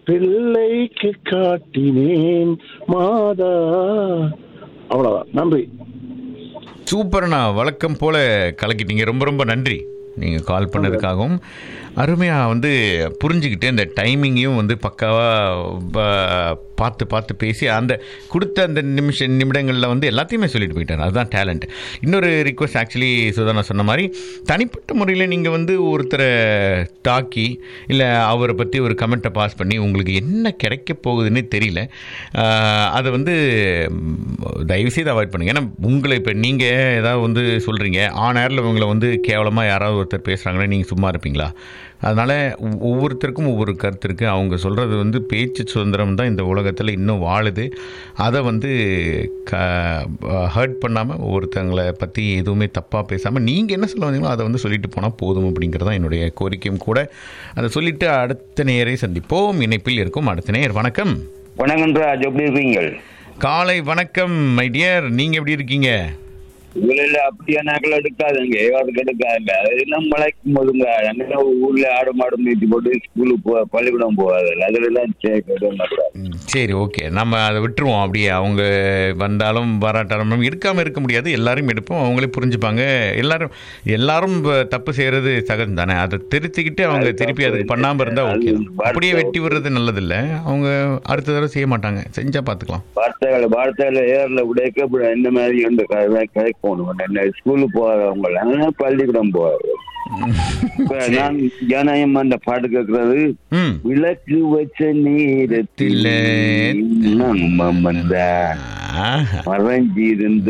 பிள்ளைக்கு காட்டினேன் மாதா அவ்வளவுதான் நன்றி சூப்பர்ண்ணா வழக்கம் போல கலக்கிட்டீங்க ரொம்ப ரொம்ப நன்றி நீங்கள் கால் பண்ணதுக்காகவும் அருமையாக வந்து புரிஞ்சுக்கிட்டு அந்த டைமிங்கையும் வந்து பக்காவாக பார்த்து பார்த்து பேசி அந்த கொடுத்த அந்த நிமிஷ நிமிடங்களில் வந்து எல்லாத்தையுமே சொல்லிட்டு போயிட்டார் அதுதான் டேலண்ட் இன்னொரு ரிக்வஸ்ட் ஆக்சுவலி சுதானா சொன்ன மாதிரி தனிப்பட்ட முறையில் நீங்கள் வந்து ஒருத்தரை தாக்கி இல்லை அவரை பற்றி ஒரு கமெண்ட்டை பாஸ் பண்ணி உங்களுக்கு என்ன கிடைக்க போகுதுன்னு தெரியல ஆஹ் அதை வந்து ம், தயவுசெய்து அவாய்ட் பண்ணுங்கள் ஏன்னா உங்களை இப்போ நீங்கள் ஏதாவது வந்து சொல்கிறீங்க ஆன் ஏரில் உங்களை வந்து கேவலமாக யாராவது ஒருத்தர் பேசுகிறாங்களே நீங்கள் சும்மா இருப்பீங்களா அதனால் ஒவ்வொருத்தருக்கும் ஒவ்வொரு கருத்து இருக்குது அவங்க சொல்கிறது வந்து பேச்சு சுதந்திரம் தான் இந்த உலகத்தில் இன்னும் வாழுது அதை வந்து க ஹர்ட் பண்ணாமல் ஒவ்வொருத்தங்களை பற்றி எதுவுமே தப்பாக பேசாமல் நீங்கள் என்ன சொல்ல வந்தீங்களோ அதை வந்து சொல்லிட்டு போனால் போதும் அப்படிங்கிறது தான் என்னுடைய கோரிக்கையும் கூட அதை சொல்லிவிட்டு அடுத்த நேரை சந்திப்போம் இணைப்பில் இருக்கும் அடுத்த நேர் வணக்கம் வணக்கம் ராஜ் எப்படி இருக்கீங்க காலை வணக்கம் மை டியர் நீங்கள் எப்படி இருக்கீங்க உங்களில் அப்படியே நாக்கள் எடுக்காதுங்க ஏவாதுக்கு எடுக்காதுங்க அதெல்லாம் மழைக்கும் போதுங்க அங்கே ஊர்ல ஆடு மாடு மீட்டி போட்டு ஸ்கூலுக்கு போ பள்ளிக்கூடம் போகாது அதுல எல்லாம் சேர்க்க ம், சரி ஓகே நம்ம அதை விட்டுருவோம் அப்படியே அவங்க வந்தாலும் வராட்டாலும் இருக்காமல் இருக்க முடியாது எல்லாரும் எடுப்போம் அவங்களே புரிஞ்சுப்பாங்க எல்லாரும் எல்லாரும் ப- தப்பு செய்கிறது சகஜம் தானே அதை திருத்திக்கிட்டு அவங்க திருப்பி அதுக்கு பண்ணாமல் இருந்தால் ஓகே தான். அப்படியே வெட்டி விடுறது நல்லதில்லை அவங்க அடுத்த தடவை செய்ய மாட்டாங்க செஞ்சால் பார்த்துக்கலாம் வார்த்தைகளை வார்த்தைகளை ஏர்ல உடைக்க இப்படி இந்த மாதிரி வந்து கதைக்கணும் என்ன ஸ்கூலுக்கு போகாதவங்க எல்லாம் பள்ளிக்கூடம் போகாது இப்ப நான் ஜனநாயகம் அந்த பாட்டு கேட்கறது ம் விளக்கு வச்ச நேரத்தில் நம்ம வந்தான் ஆஹா. மறைஞ்சிருந்து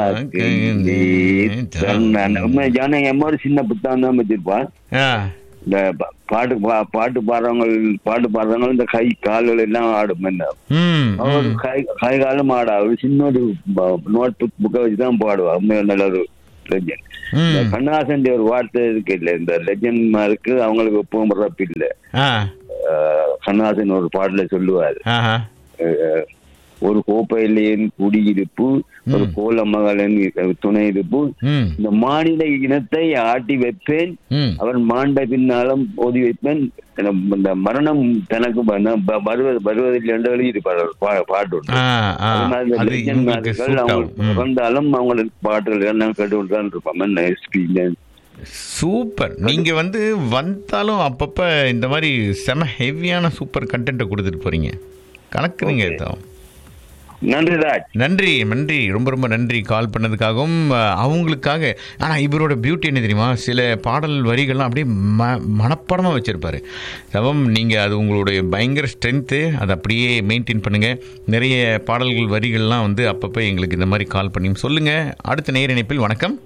பார்க்க ஜானகி அம்மா ஒரு சின்ன புத்தகம் தான் வச்சிருப்பான் ஆ இந்த பா- பாட்டு பா- பாட்டு பாடுறவங்க பாட்டு பாடுறவங்க இந்த கை கால்கள் எல்லாம் ஆடும் என்ன ம் அவர் ம். கை கை காலம் ஆடா அவர் சின்ன ஒரு நோட் புக் புக்கை வச்சு தான் பாடுவா உண்மையா நல்ல ஒரு லெஜண்ட் இந்த ம் கண்ணாசன் ஒரு வார்த்தை இருக்கு இல்ல இந்த லெஜண்ட் இருக்கு அவங்களுக்கு எப்பவும் ரப்பு இல்ல ஆ அஹ் கண்ணாசன் ஒரு பாடல சொல்லுவாரு ஆஹா அஹ் ஒரு கோப்பையிலேன் குடியிருப்பு ஒரு ம். கோல மகளின் துணை இருப்பு ம் இந்த மாநில இனத்தை ஆட்டி வைப்பேன் ம் அவன் மாண்ட பின்னாலும் ஓதி வைப்பேன் என- இந்த மரணம் தனக்கு வ- வ- வருவது வருவதில்லை என்று எழுதியிருப்பார் ஒரு பா- பாட்டு ஒன்று. ஆ ஆ அது மாதிரி இந்த அது legend இவங்களுக்கு மார்கள் சூட் அவங்க ஆகும் ம். வந்தாலும் அவங்களுக்கு பாட்டுகள் எல்லாம் கேட்டு தான் இருப்பாங்க எக்ஸ்பீரியன்ஸ் சூப்பர் நீங்க வந்து வந்தாலும் அப்பப்ப இந்த மாதிரி செம ஹெவியான சூப்பர் கண்டென்ட்டை கொடுத்துட்டு போறீங்க கணக்குறீங்க Okay. இதான் நன்றி ராஜ் நன்றி நன்றி ரொம்ப ரொம்ப நன்றி கால் பண்ணதுக்காகவும் அஹ், அவங்களுக்காக ஆனால் இவரோட பியூட்டி என்ன தெரியுமா சில பாடல் வரிகள்லாம் அப்படியே ம மனப்பாடமாக வச்சுருப்பாரு சவம் நீங்கள் அது உங்களுடைய பயங்கர ஸ்ட்ரென்த்து அதை அப்படியே மெயின்டைன் பண்ணுங்கள் நிறைய பாடல்கள் வரிகள்லாம் வந்து அப்பப்போ எங்களுக்கு இந்த மாதிரி கால் பண்ணி சொல்லுங்கள் அடுத்த நேர இணைப்பில் வணக்கம்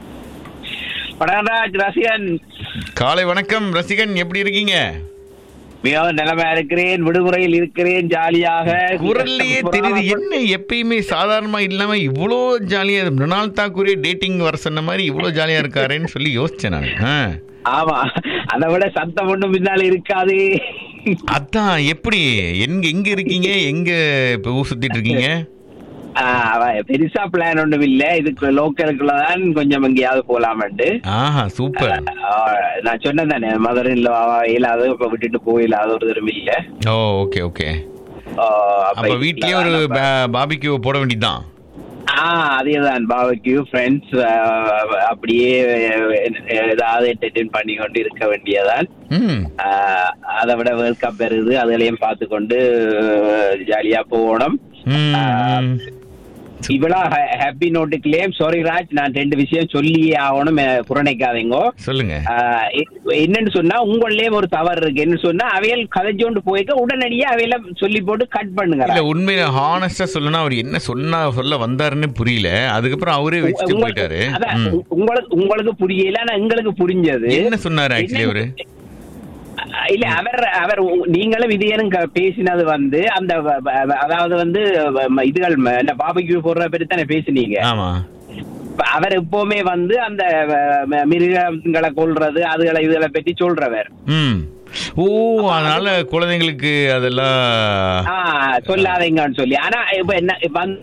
வணக்கம்ராஜ் ரசிகன் காலை வணக்கம் ரசிகன் எப்படி இருக்கீங்க மிகவும் நிலைமையா இருக்கிறேன் விடுமுறையில் இருக்கிறேன் ஜாலியாக குரல்லையே தெரியுது என்ன எப்பயுமே சாதாரணமா இல்லாம இவ்வளோ ஜாலியா மிருணால் தாக்கூரே டேட்டிங் வர சொன்ன மாதிரி இவ்வளோ ஜாலியா இருக்காரேன்னு சொல்லி யோசிச்சேன் நான் ஆ. ஆமா அதை விட சத்தம் ஒண்ணும் பின்னால இருக்காது அதான் எப்படி எங்க எங்க இருக்கீங்க எங்க இப்ப ஊர் சுத்திட்டு இருக்கீங்க ஆஹ், அவ- பெருசா பிளான் ஒண்ணும் இல்ல இதுக்கு லோக்கலுக்குள்ளதான் கொஞ்சம் எங்கேயாவது போலாமட்டு ஆஹா சூப்பர் ஆஹ், நான் சொன்னேன் தானே மதுரை இல்ல இல்லாத இப்ப விட்டுட்டு போயில்லாத ஒரு தரம் இல்ல ஓ ஓகே ஓகே ஆஹ், அப்ப வீட்லயே ஒரு பாபிக்கு போட வேண்டியதுதான் ஆஹ் அதேதான் பாபக்யூ ஃப்ரெண்ட்ஸ் அப்படியே அஹ், ஏதாவது என்டர்டெயின் பண்ணி கொண்டு இருக்க வேண்டியதான் ம் ஆஹ், அதை விட வேர்ல்ட் கப் வருது அதுலயும் பார்த்து கொண்டு ஜாலியா போகணும் ம், ம். இவ்வளோ ஹாப்பி நோட்டுக்குள்ளேயும் சாரி ராஜ் நான் ரெண்டு விஷயம் சொல்லியே ஆகணும் அஹ், புறணைக்காதீங்க சொல்லுங்க ஆஹ், எ- என்னன்னு சொன்னா உங்களையும் ஒரு தவறு இருக்கு என்ன சொன்னா அவையல் கதைச்சோண்டு போய்க்க உடனடியா அவையில சொல்லி போட்டு கட் பண்ணுங்க இல்ல உண்மையில ஹானஸ்டா சொல்லணும் அவர் என்ன சொன்னா சொல்ல வந்தாருன்னு புரியல அதுக்கப்புறம் அவரே வச்சுட்டு உங்களுக்கு- போயிட்டாரு அதான், ம். உ- உங்களுக்கு உங்களுக்கு புரியல ஆனா எங்களுக்கு புரிஞ்சது என்ன சொன்னாரு ஆக்சுவலி அவரு அஹ் இல்ல அவர் அவர் உ- நீங்களும் விஜயனும் க- பேசினது வந்து அந்த வ- வ- அதாவது வந்து வ- இதுகள் ம- இந்த பாபிக்கு போடுற பற்றி தானே பேசினீங்க ஆமா இப்ப அவர் எப்பவுமே வந்து அந்த வ- ம- மிருகங்களை கொல்றது அதுகளை இதுகளை பற்றி சொல்றவர் ம் ஓ அதனால குழந்தைங்களுக்கு அதெல்லாம் ஆஹ் சொல்லாதீங்கன்னு சொல்லி ஆனா இப்ப என்ன இப்ப அந்த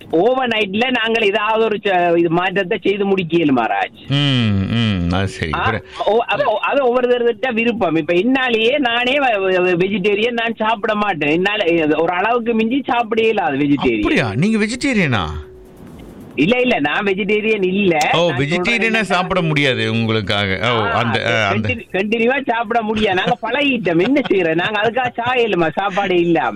ஓவர் நைட்ல நாங்கள் ஏதாவது ஒரு ச- இது மாற்றத்தை செய்து முடிக்கல மகாராஜ் ம் ம் அது சரி ஆ, பிற- ஓ- அது அது ஒவ்வொருத்தர்கிட்ட விருப்பம் இப்ப என்னாலேயே நானே வெஜிடேரியன் நான் சாப்பிட மாட்டேன் என்னால ஒரு அளவுக்கு மிஞ்சி சாப்பிடவே இல்லாது வெஜிடேரியன் அப்படியா நீங்க வெஜிடேரியனா இல்ல இல்ல நான் வெஜிடேரியன் இல்ல ஓ நான் வெஜிடேரியனா சொல்றேன் சாப்பிட முடியாது உங்களுக்காக ஓ அந்த ஆ, அந்த கண்டினியூவா சாப்பிட முடியாது நாங்க பழகிட்டோம் என்ன செய்யறோம் நாங்க அதுக்காக சாயலுமா சாப்பாடு இல்லாம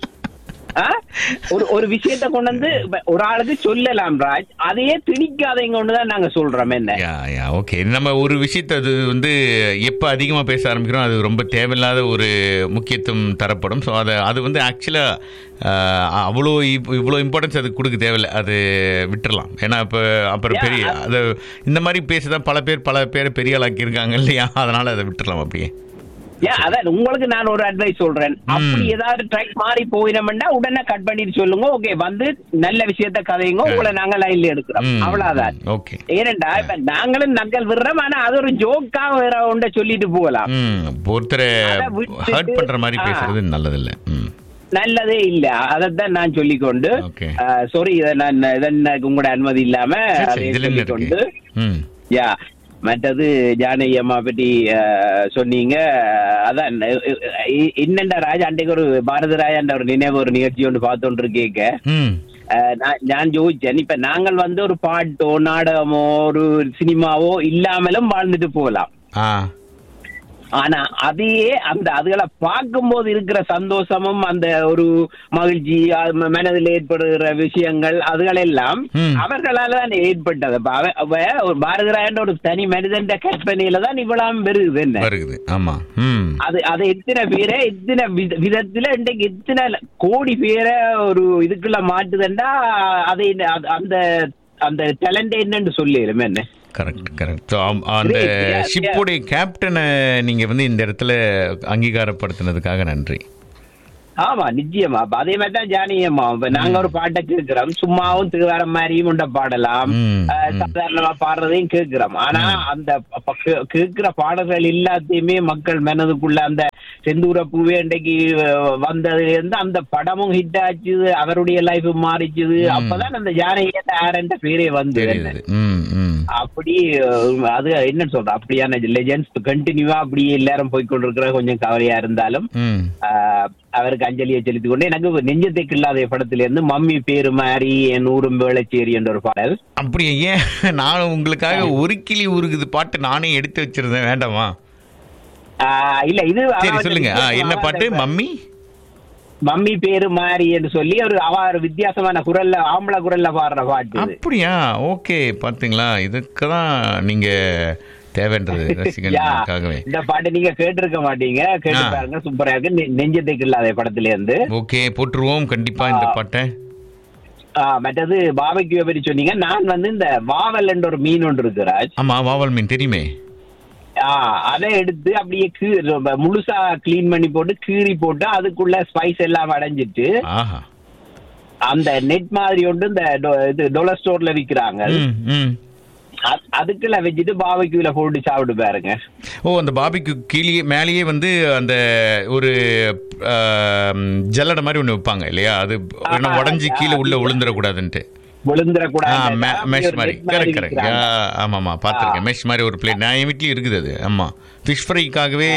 ஆ? ஒரு ஒரு விஷயத்த கொண்டு வந்து இப்ப ஒரு ஆளுக்கு சொல்லலாம் ராஜ் அதையே திணிக்காதீங்க ஒண்ணுதான் நாங்க சொல்றோம் என்ன யா யா ஓகே நம்ம ஒரு விஷயத்தை அது வந்து எப்போ அதிகமாக பேச ஆரம்பிக்கிறோம் அது ரொம்ப தேவையில்லாத ஒரு முக்கியத்துவம் தரப்படும் ஸோ அதை அது வந்து ஆக்சுவலாக அவ்வளோ இப்- இவ்வளோ இம்பார்ட்டன்ஸ் அதுக்கு கொடுக்க தேவையில்லை அது விட்டுறலாம் ஏன்னா இப்போ அப்புறம் Yeah, பெரிய அது இந்த மாதிரி பேசி தான் பல பேர் பல பேர் பெரிய ஆளாக்கி இருக்காங்க இல்லையா அதனால் அதை விட்டுறலாம் அப்படியே ஏன் அதான் உங்களுக்கு நான் ஒரு அட்வைஸ் சொல்றேன் அப்படி ஏதாவது ட்ராக் மாறி போயினோம்னா உடனே கட் பண்ணிட்டு சொல்லுங்க ஓகே வந்து நல்ல விஷயத்த கதைங்க உங்களை நாங்க லைன்ல எடுக்கிறோம் ம், அவ்வளவுதான் ஓகே ஏனண்டா இப்ப நாங்களும் நக்கல் விடுறோம் ஆனா அது ஒரு ஜோக்கா வேற ஒன்றை சொல்லிட்டு போகலாம் ம் ஒருத்தரை அதை விட்டுட்டு- ஹர்ட் பண்ணுற மாதிரி ஆ. பேசுறது நல்லதில்லை ம் நல்லதே இல்ல அதைத்தான் நான் சொல்லிக்கொண்டு Okay. சாரி இதை நான் இதன் உங்களோட அனுமதி இல்லாம சரி, அதை சரி, இதுல என்ன சொல்லிக்கொண்டு இருக்கு ம் யா மற்றது ஜானகி அம்மா பற்றி அஹ், சொன்னீங்க அதான் இ- என்னண்டா ராஜா அன்றைக்கு ஒரு பாரத ராஜான்ற ஒரு நினைவு ஒரு நிகழ்ச்சி ஒன்று பார்த்தோன்று கேட்க ம் அஹ், நான் நான் ஜோதிச்சேன் இப்ப நாங்கள் வந்து ஒரு பாட்டோ நாடகமோ ஒரு சினிமாவோ இல்லாமலும் வாழ்ந்துட்டு போகலாம் ஆ ஆனா அதையே அந்த அதுகளை பார்க்கும்போது இருக்கிற சந்தோஷமும் அந்த ஒரு மகிழ்ச்சி அது ம- மனதில் ஏற்படுகிற விஷயங்கள் அதுகளெல்லாம் ம். அவர்களால தான் ஏற்பட்டது அப்ப அவ- அவ ஒரு பாரதிராயன்ற ஒரு தனி மனிதன் கற்பனையில தான் இவ்வளவு பெருகுது என்ன வருகுது ஆமாம் ம் அது அது எத்தனை பேரை எத்தனை வித- விதத்துல இன்றைக்கு எத்தனை ல- கோடி பேரை ஒரு இதுக்குள்ள மாட்டுதுண்டா அதை அது- அந்த அந்த டேலண்ட் என்னன்னு சொல்லிடும் என்ன கரெக்ட் கரெக்ட் ஸோ அந்த Great, yeah, yeah. ஷிப்புடைய கேப்டனை நீங்க வந்து இந்த இடத்துல அங்கீகாரப்படுத்தினதுக்காக நன்றி ஆமா நிச்சயமா அப்ப அதே மாதிரி தான் ஜானியம்மா இப்ப நாங்க ஒரு பாட்டை கேட்கிறோம் சும்மாவும் திருவார மாதிரியும் உண்ட பாடலாம் ம், அஹ், ம். சாதாரணமா பாடுறதையும் கேட்கிறோம் ஆனா அந்த ப- கே- கேட்கிற பாடல்கள் எல்லாத்தையுமே மக்கள் மனதுக்குள்ள அந்த செந்தூர பூவே இன்றைக்கு அஹ், வந்ததுல இருந்து அந்த படமும் ஹிட் ஆச்சு அவருடைய லைஃப் மாறிச்சுது ம். அப்பதான் அந்த ஜானகிய ஆரண்ட பேரே வந்து தெரியுது ம் ம் அப்படி அஹ், அது என்ன சொல்ற அப்படியான லெஜெண்ட்ஸ் கண்டினியூவா அப்படியே எல்லாரும் போய்க்கொண்டிருக்கிற கொஞ்சம் கவலையா இருந்தாலும் ம் ஆஹ் அவருக்கு அஞ்சலியை செலுத்திக் கொண்டு எனக்கு நெஞ்சத்தை கில்லாத படத்துல இருந்து மம்மி பேரு மாறி என் ஊரும் வேளச்சேரி என்ற ஒரு பாடல் அப்படியே ஏன் நான் உங்களுக்காக ஒரு கிளி உருகுது பாட்டு நானே எடுத்து வச்சிருந்தேன் வேண்டாமா ஆஹ் இல்ல இது சரி அதாவது சொல்லுங்க ஆ, என்ன பாட்டு மம்மி மம்மி பேரு மாறி என்று சொல்லி ஒரு அவ ஒரு வித்தியாசமான குரல்ல ஆம்பளை குரல்ல பாடுற பாட்டு இது. அப்படியா ஓகே பாத்தீங்களா இதுக்கு தான் நீங்க தேவைன்றது யா, ரசிகர்களுக்காகவே இந்த பாட்டு நீங்க கேட்டிருக்க மாட்டீங்க கேட்டு ஆ. பாருங்க சூப்பரா இருக்கு நெ- நெஞ்சத்தை கில்லாத படத்துல இருந்து ஓகே போட்டுருவோம் கண்டிப்பா இந்த பாட்டை ஆஹ் மற்றது பாபைக்கு பற்றி சொன்னீங்க நான் வந்து இந்த வாவல் என்ற ஒரு மீன் ஒன்று இருக்கு ராஜ் ஆமா வாவல் மீன் தெரியுமே ஆஹ் அதை எடுத்து அப்படியே கீ- ரொம்ப முழுசா க்ளீன் பண்ணி போட்டு கீறி போட்டு அதுக்குள்ள ஸ்பைஸ் எல்லாம் அடைஞ்சிட்டு ஆஹா அந்த நெட் மாதிரி ஒன்று இந்த டொ- இது டொலர் ஸ்டோர்ல விக்கிறாங்க ம் ம் அ- அதுக்குள்ள வச்சுட்டு பாவைக்குள்ள போட்டு சாப்பிட்டு பாருங்க ஓ அந்த பாபிக்கு கீழே மேலேயே வந்து அந்த ஒரு ஆம், ஜல்லடை மாதிரி ஒன்று வைப்பாங்க இல்லையா அது ஆமா, உடஞ்சி கீழே உள்ள அது- விழுந்துடக்கூடாதுன்ட்டு ஆ விழுந்துடக்கூடாது மெஷ் மாதிரி கரெக்ட் கரெக்ட் ஆமாம் ஆமாம் பார்த்துருக்கேன் மெஷ் மாதிரி ஒரு பிளேட் நான் என் வீட்லேயும் இருக்குது அது ஆமாம் ஃபிஷ் ஃப்ரைக்காகவே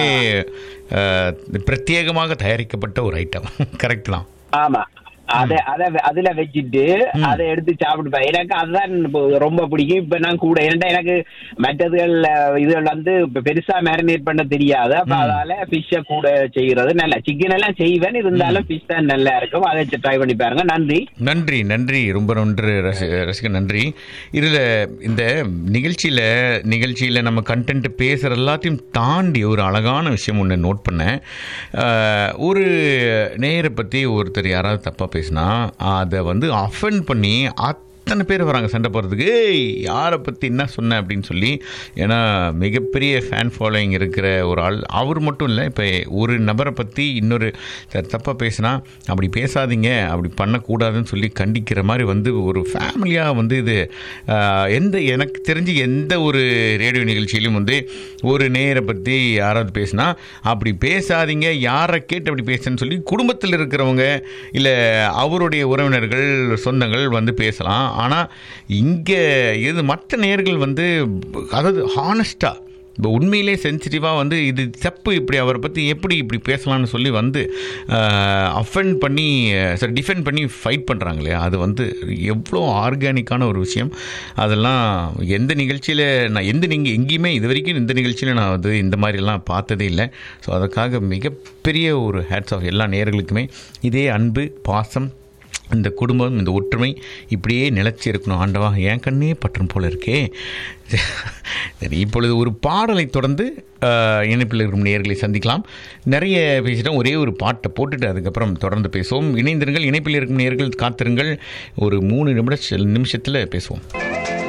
பிரத்யேகமாக தயாரிக்கப்பட்ட ஒரு ஐட்டம் கரெக்ட் தான் ஆமா அத அத அதுல வச்சுட்டு அதை எடுத்து சாப்பிட்டு எனக்கு அதுதான் இப்போ ரொம்ப பிடிக்கும் இப்ப நான் கூட ஏன்டா எனக்கு மற்றதுகள் இதுகள் வந்து இப்ப பெருசா மேரினேட் பண்ண தெரியாது அப்ப அதனால ஃபிஷ்ஷ கூட செய்யறது நல்லா சிக்கன் எல்லாம் செய்வேன் இருந்தாலும் ஃபிஷ் தான் நல்லா இருக்கும் அதை ட்ரை பண்ணி பாருங்க நன்றி நன்றி நன்றி ரொம்ப நன்று ரசி ரசிகன் நன்றி இதில் இந்த நிகழ்ச்சியில் நிகழ்ச்சியில் நம்ம கண்டென்ட் பேசுகிற எல்லாத்தையும் தாண்டி ஒரு அழகான விஷயம் ஒன்று நோட் பண்ணேன் அஹ், ஒரு நேயரை பற்றி ஒருத்தர் யாராவது தப்பாக பேசினா அதை வந்து அஃபெண்ட் பண்ணி அத்தனை பேர் வராங்க சண்டை போடுறதுக்கு ஏய் யாரை பற்றி என்ன சொன்ன அப்படின்னு சொல்லி ஏன்னா மிகப்பெரிய ஃபேன் ஃபாலோயிங் இருக்கிற ஒரு ஆள் அவர் மட்டும் இல்லை இப்போ ஒரு நபரை பற்றி இன்னொரு தப்பாக பேசினா அப்படி பேசாதீங்க அப்படி பண்ணக்கூடாதுன்னு சொல்லி கண்டிக்கிற மாதிரி வந்து ஒரு ஃபேமிலியாக வந்து இது ஆஹ், எந்த எனக்கு தெரிஞ்சு எந்த ஒரு ரேடியோ நிகழ்ச்சியிலும் வந்து ஒரு நேயரை பற்றி யாராவது பேசினா அப்படி பேசாதீங்க யாரை கேட்டு அப்படி பேசுன்னு சொல்லி குடும்பத்தில் இருக்கிறவங்க இல்லை அவருடைய உறவினர்கள் சொந்தங்கள் வந்து பேசலாம் ஆனால் இங்கே இது மற்ற நேயர்கள் வந்து அதாவது ஹானஸ்ட்டாக இப்போ உண்மையிலே சென்சிட்டிவாக வந்து இது தப்பு இப்படி அவரை பற்றி எப்படி இப்படி பேசலாம்னு சொல்லி வந்து அஃபெண்ட் பண்ணி சார் டிஃபெண்ட் பண்ணி ஃபைட் பண்ணுறாங்க இல்லையா அது வந்து எவ்வளோ ஆர்கானிக்கான ஒரு விஷயம் அதெல்லாம் எந்த நிகழ்ச்சியில் நான் எந்த நீங்கள் எங்கேயுமே இது வரைக்கும் இந்த நிகழ்ச்சியில் நான் வந்து இந்த மாதிரிலாம் பார்த்ததே இல்லை ஸோ அதுக்காக மிகப்பெரிய ஒரு ஹேட்ஸ் ஆஃப் எல்லா நேயர்களுக்குமே இதே அன்பு பாசம் இந்த குடும்பம் இந்த ஒற்றுமை இப்படியே நிலைச்சி இருக்கணும் ஆண்டவா என் கண்ணே பற்றும் போல இருக்கே சரி இப்பொழுது ஒரு பாடலை தொடர்ந்து ஆஹ், இணைப்பில் இருக்கும் நேயர்களை சந்திக்கலாம் நிறைய பேசிட்டோம் ஒரே ஒரு பாட்டை போட்டுட்டு அதுக்கப்புறம் தொடர்ந்து பேசுவோம் இணைந்திருங்கள் இணைப்பில் இருக்கும் நேயர்கள் காத்திருங்கள் ஒரு மூணு நிமிட நிமிஷத்தில் பேசுவோம்